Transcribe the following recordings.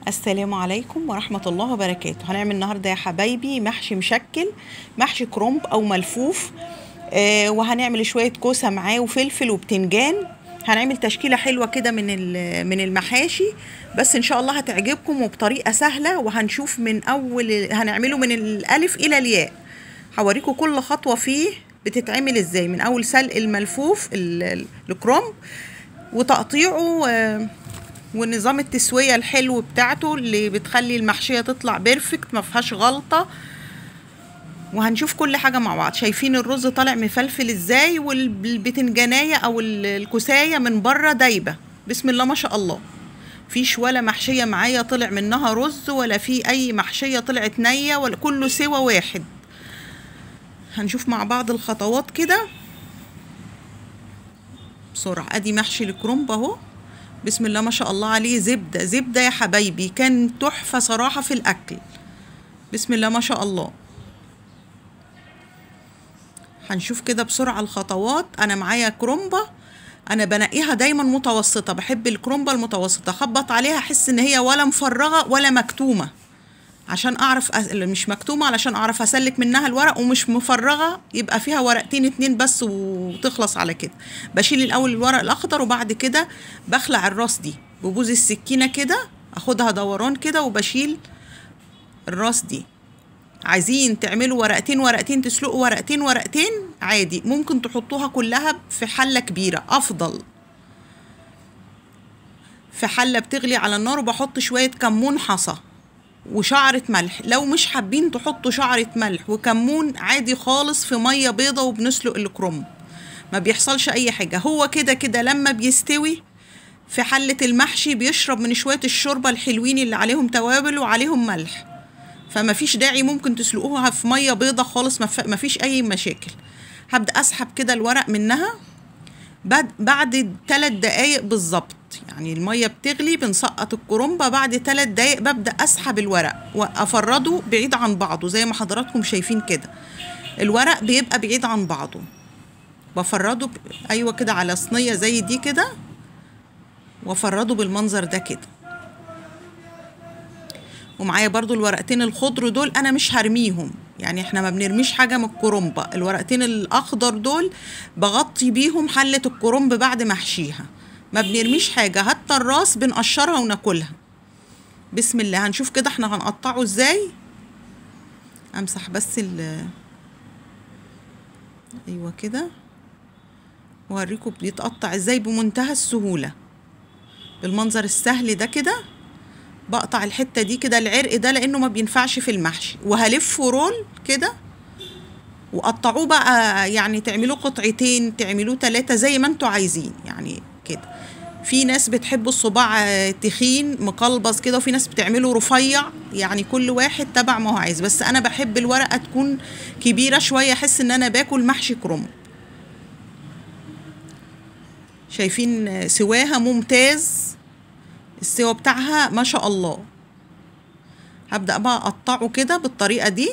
السلام عليكم ورحمة الله وبركاته هنعمل النهاردة يا حبايبي محشي مشكل محشي كرنب أو ملفوف آه وهنعمل شوية كوسة معاه وفلفل وبتنجان هنعمل تشكيلة حلوة كده من ال- من المحاشي بس إن شاء الله هتعجبكم وبطريقة سهلة وهنشوف من أول هنعمله من الألف إلى الياء هوريكم كل خطوة فيه بتتعمل إزاي من أول سلق الملفوف ال- ال- الكرنب وتقطيعه آه، ونظام التسويه الحلو بتاعته اللي بتخلي المحشيه تطلع بيرفكت ما فيهاش غلطه وهنشوف كل حاجه مع بعض شايفين الرز طالع مفلفل ازاي والبتنجانيه او ال- الكوسايه من بره دايبه بسم الله ما شاء الله فيش ولا محشيه معايا طلع منها رز ولا في اي محشيه طلعت نيه ولا كله سوى واحد هنشوف مع بعض الخطوات كده بسرعه ادي محشي الكرنب اهو بسم الله ما شاء الله عليه زبدة زبدة يا حبايبي كان تحفة صراحة في الأكل بسم الله ما شاء الله هنشوف كده بسرعة الخطوات أنا معايا كرومبة أنا بنقيها دايما متوسطة بحب الكرومبة المتوسطة أخبط عليها أحس إن هي ولا مفرغة ولا مكتومة عشان أعرف أس... مش مكتومة علشان أعرف أسلك منها الورق ومش مفرغة يبقى فيها ورقتين اتنين بس وتخلص على كده بشيل الأول الورق الأخضر وبعد كده بخلع الراس دي ببوز السكينة كده أخدها دوران كده وبشيل الراس دي عايزين تعملوا ورقتين ورقتين تسلقوا ورقتين ورقتين عادي ممكن تحطوها كلها في حلة كبيرة أفضل في حلة بتغلي على النار وبحط شوية كمون حصى وشعرة ملح لو مش حابين تحطوا شعرة ملح وكمون عادي خالص في مية بيضة وبنسلق الكرنب ما بيحصلش أي حاجة هو كده كده لما بيستوي في حلة المحشي بيشرب من شوية الشوربة الحلوين اللي عليهم توابل وعليهم ملح فما فيش داعي ممكن تسلقوها في مية بيضة خالص ما ف- ما فيش أي مشاكل هبدأ أسحب كده الورق منها بعد بعد ثلاث دقايق بالظبط يعني المية بتغلي بنسقط الكرنبة بعد ثلاث دقايق ببدأ أسحب الورق وأفرده بعيد عن بعضه زي ما حضراتكم شايفين كده الورق بيبقى بعيد عن بعضه بفرده ب... أيوة كده على صينية زي دي كده وأفرده بالمنظر ده كده ومعايا برضو الورقتين الخضر دول انا مش هرميهم يعني احنا ما بنرميش حاجه من الكرنبه الورقتين الاخضر دول بغطي بيهم حله الكرنب بعد ما احشيها ما بنرميش حاجه حتى الراس بنقشرها وناكلها بسم الله هنشوف كده احنا هنقطعه ازاي امسح بس ال ايوه كده واوريكم بيتقطع ازاي بمنتهى السهوله بالمنظر السهل ده كده بقطع الحتة دي كده العرق ده لأنه ما بينفعش في المحشي وهلفه رول كده وقطعوه بقى يعني تعملوه قطعتين تعملوه ثلاثة زي ما انتوا عايزين يعني كده في ناس بتحب الصباع آه، تخين مقلبص كده وفي ناس بتعمله رفيع يعني كل واحد تبع ما هو عايز بس انا بحب الورقة تكون كبيرة شوية احس ان انا باكل محشي كرنب شايفين آه، سواها ممتاز السوا بتاعها ما شاء الله هبدأ بقى اقطعه كده بالطريقة دي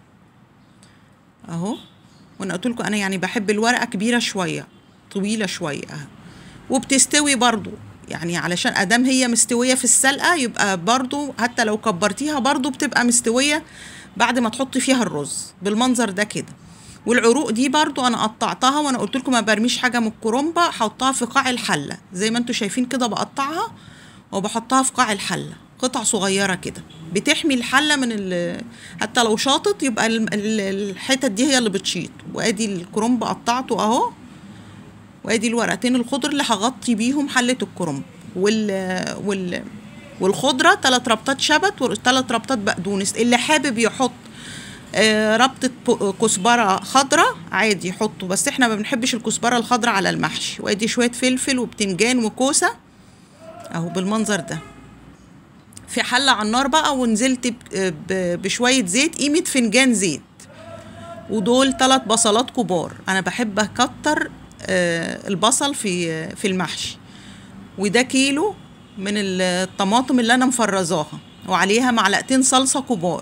اهو وانا قلت لكم انا يعني بحب الورقة كبيرة شوية طويلة شوية أهو. وبتستوي برضو يعني علشان ادام هي مستوية في السلقة يبقى برضو حتى لو كبرتيها برضو بتبقى مستوية بعد ما تحطي فيها الرز بالمنظر ده كده والعروق دي برضو انا قطعتها وانا قلت لكم ما برميش حاجه من الكرنبه حطها في قاع الحله زي ما انتوا شايفين كده بقطعها وبحطها في قاع الحله قطع صغيره كده بتحمي الحله من ال حتى لو شاطت يبقى ال- ال- الحتت دي هي اللي بتشيط وادي الكرنب قطعته اهو وادي الورقتين الخضر اللي هغطي بيهم حله الكرنب وال وال والخضره ثلاث ربطات شبت وثلاث ربطات بقدونس اللي حابب يحط آه، ربطة ب- كزبرة خضرة عادي يحطوا بس احنا ما بنحبش الكزبرة الخضرة على المحشي وادي شوية فلفل وبتنجان وكوسة اهو بالمنظر ده في حلة على النار بقى ونزلت ب- ب- بشوية زيت قيمة فنجان زيت ودول ثلاث بصلات كبار انا بحب اكتر آه، البصل في في المحشي وده كيلو من الطماطم اللي انا مفرزاها وعليها معلقتين صلصة كبار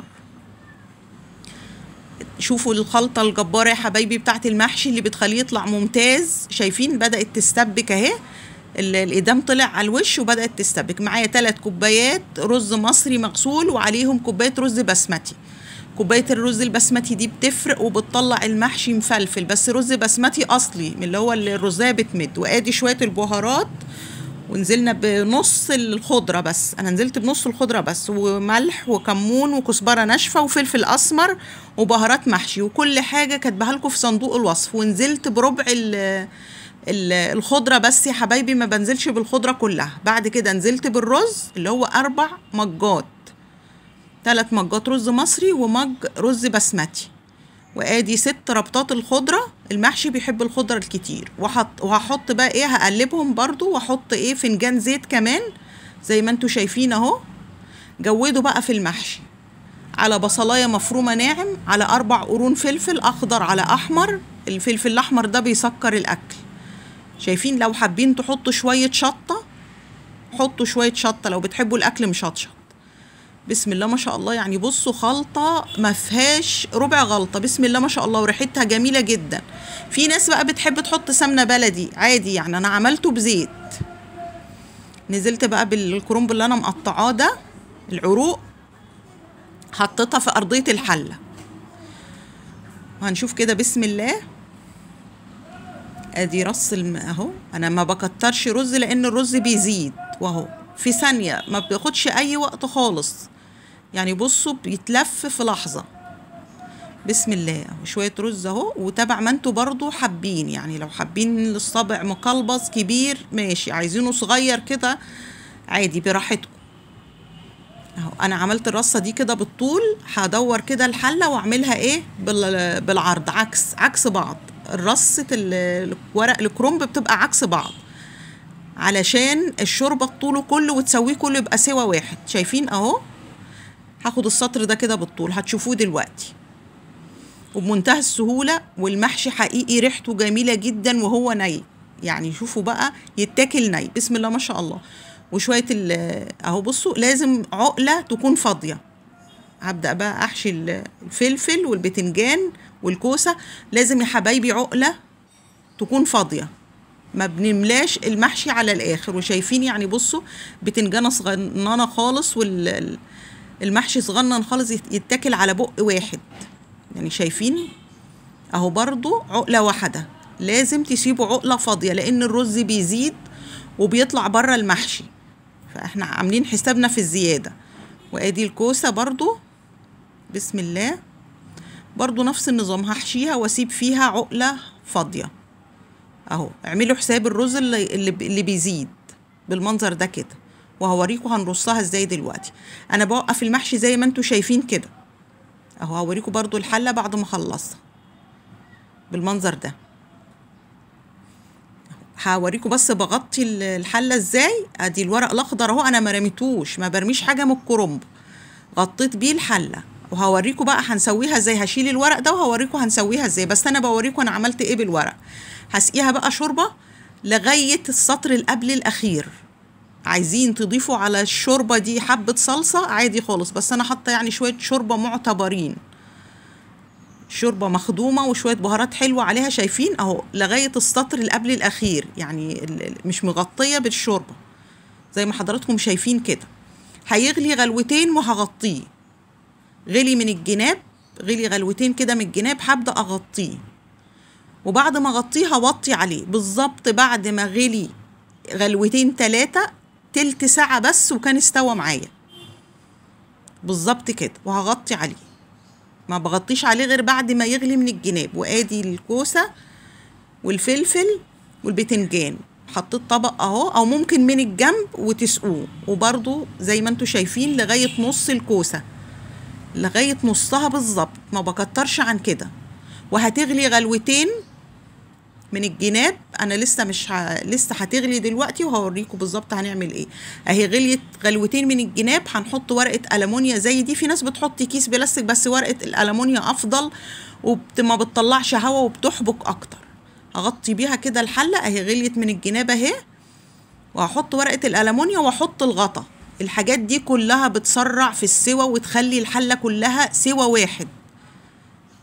شوفوا الخلطة الجبارة يا حبايبي بتاعت المحشي اللي بتخليه يطلع ممتاز شايفين بدأت تستبك اهي ال- الإدام طلع على الوش وبدأت تستبك معايا ثلاث كوبايات رز مصري مغسول وعليهم كوباية رز بسمتي كوباية الرز البسمتي دي بتفرق وبتطلع المحشي مفلفل بس رز بسمتي أصلي من اللي هو اللي الرزاية بتمد وآدي شوية البهارات ونزلنا بنص الخضرة بس أنا نزلت بنص الخضرة بس وملح وكمون وكزبرة ناشفة وفلفل أسمر وبهارات محشي وكل حاجة كاتباها لكم في صندوق الوصف ونزلت بربع ال ال- الخضرة بس يا حبايبي ما بنزلش بالخضرة كلها بعد كده نزلت بالرز اللي هو أربع مجات ثلاث مجات رز مصري ومج رز بسمتي وادي ست ربطات الخضره المحشي بيحب الخضره الكتير وحط وهحط بقى ايه هقلبهم برضو واحط ايه فنجان زيت كمان زي ما انتوا شايفين اهو جودوا بقى في المحشي على بصلايه مفرومه ناعم على اربع قرون فلفل اخضر على احمر الفلفل الاحمر ده بيسكر الاكل شايفين لو حابين تحطوا شويه شطه حطوا شويه شطه لو بتحبوا الاكل مشطشط بسم الله ما شاء الله يعني بصوا خلطة ما فيهاش ربع غلطة بسم الله ما شاء الله وريحتها جميلة جدا في ناس بقى بتحب تحط سمنة بلدي عادي يعني أنا عملته بزيت نزلت بقى بالكرنب اللي أنا مقطعاه ده العروق حطيتها في أرضية الحلة وهنشوف كده بسم الله ادي رص الم... اهو انا ما بكترش رز لان الرز بيزيد واهو في ثانيه ما بياخدش اي وقت خالص يعني بصوا بيتلف في لحظه بسم الله اهو شويه رز اهو وتبع ما انتوا برضو حابين يعني لو حابين الصابع مقلبص كبير ماشي عايزينه صغير كده عادي براحتكم اهو انا عملت الرصه دي كده بالطول هدور كده الحله واعملها ايه بال- بالعرض عكس عكس بعض رصه ال- الورق الكرنب بتبقى عكس بعض علشان الشوربه طوله كله وتسويه كله يبقى سوا واحد شايفين اهو هاخد السطر ده كده بالطول هتشوفوه دلوقتي وبمنتهى السهوله والمحشي حقيقي ريحته جميله جدا وهو ني يعني شوفوا بقى يتاكل ني بسم الله ما شاء الله وشويه ال- اهو بصوا لازم عقله تكون فاضيه هبدا بقى احشي ال- الفلفل والبتنجان والكوسه لازم يا حبايبي عقله تكون فاضيه ما بنملاش المحشي على الاخر وشايفين يعني بصوا بتنجانه صغننه خالص والمحشي صغنن خالص يت- يتاكل على بق واحد يعني شايفين اهو برضو عقله واحده لازم تسيبوا عقله فاضيه لان الرز بيزيد وبيطلع بره المحشي فاحنا عاملين حسابنا في الزياده وادي الكوسه برضو بسم الله برضو نفس النظام هحشيها واسيب فيها عقله فاضيه اهو اعملوا حساب الرز اللي اللي, اللي بيزيد بالمنظر ده كده وهوريكم هنرصها ازاي دلوقتي انا بوقف المحشي زي ما انتوا شايفين كده اهو هوريكم برضو الحله بعد ما اخلصها بالمنظر ده هوريكم بس بغطي ال- الحله ازاي ادي الورق الاخضر اهو انا ما رميتوش ما برميش حاجه من الكرنب غطيت بيه الحله وهوريكم بقى هنسويها ازاي هشيل الورق ده وهوريكم هنسويها ازاي بس انا بوريكم انا عملت ايه بالورق هسقيها بقى شوربه لغايه السطر اللي قبل الاخير عايزين تضيفوا على الشوربه دي حبه صلصه عادي خالص بس انا حاطه يعني شويه شوربه معتبرين شوربه مخدومه وشويه بهارات حلوه عليها شايفين اهو لغايه السطر اللي قبل الاخير يعني ال- ال- مش مغطيه بالشوربه زي ما حضراتكم شايفين كده هيغلي غلوتين وهغطيه غلي من الجناب غلي غلوتين كده من الجناب هبدا اغطيه وبعد ما اغطيه هوطي عليه بالظبط بعد ما غلي غلوتين تلاتة تلت ساعة بس وكان استوى معايا بالظبط كده وهغطي عليه ما بغطيش عليه غير بعد ما يغلي من الجناب وادي الكوسة والفلفل والبتنجان حطيت طبق اهو او ممكن من الجنب وتسقوه وبرضو زي ما انتوا شايفين لغاية نص الكوسة لغاية نصها بالظبط ما بكترش عن كده وهتغلي غلوتين من الجناب انا لسه مش ه... لسه هتغلي دلوقتي وهوريكم بالظبط هنعمل ايه اهي غليت غلوتين من الجناب هنحط ورقه المونيا زي دي في ناس بتحط كيس بلاستيك بس ورقه الالمونيا افضل وما بتطلعش هوا وبتحبك اكتر هغطي بيها كده الحله اهي غليت من الجناب اهي وهحط ورقه الالمونيا واحط الغطا الحاجات دي كلها بتسرع في السوى وتخلي الحله كلها سوى واحد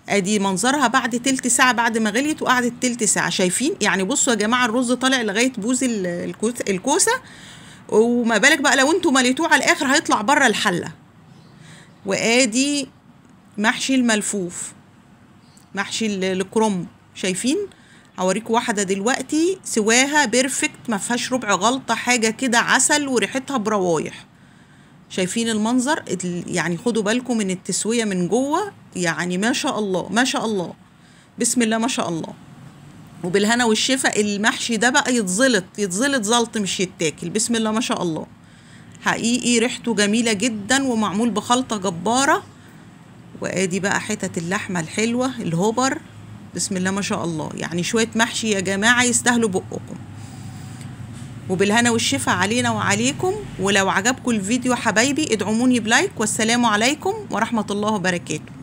ادي منظرها بعد تلت ساعة بعد ما غليت وقعدت تلت ساعة شايفين يعني بصوا يا جماعة الرز طالع لغاية بوز ال- الكوس- الكوسة وما بالك بقى لو انتوا مليتوه على الاخر هيطلع بره الحلة وادي محشي الملفوف محشي ال- الكرنب شايفين هوريكم واحدة دلوقتي سواها بيرفكت ما فيهاش ربع غلطة حاجة كده عسل وريحتها بروايح شايفين المنظر ال- يعني خدوا بالكم من التسوية من جوه يعني ما شاء الله ما شاء الله بسم الله ما شاء الله وبالهنا والشفا المحشي ده بقى يتزلط يتزلط زلط مش يتاكل بسم الله ما شاء الله حقيقي ريحته جميلة جدا ومعمول بخلطة جبارة وادي بقى حتت اللحمة الحلوة الهوبر بسم الله ما شاء الله يعني شوية محشي يا جماعة يستاهلوا بقكم وبالهنا والشفا علينا وعليكم ولو عجبكم الفيديو حبايبي ادعموني بلايك والسلام عليكم ورحمة الله وبركاته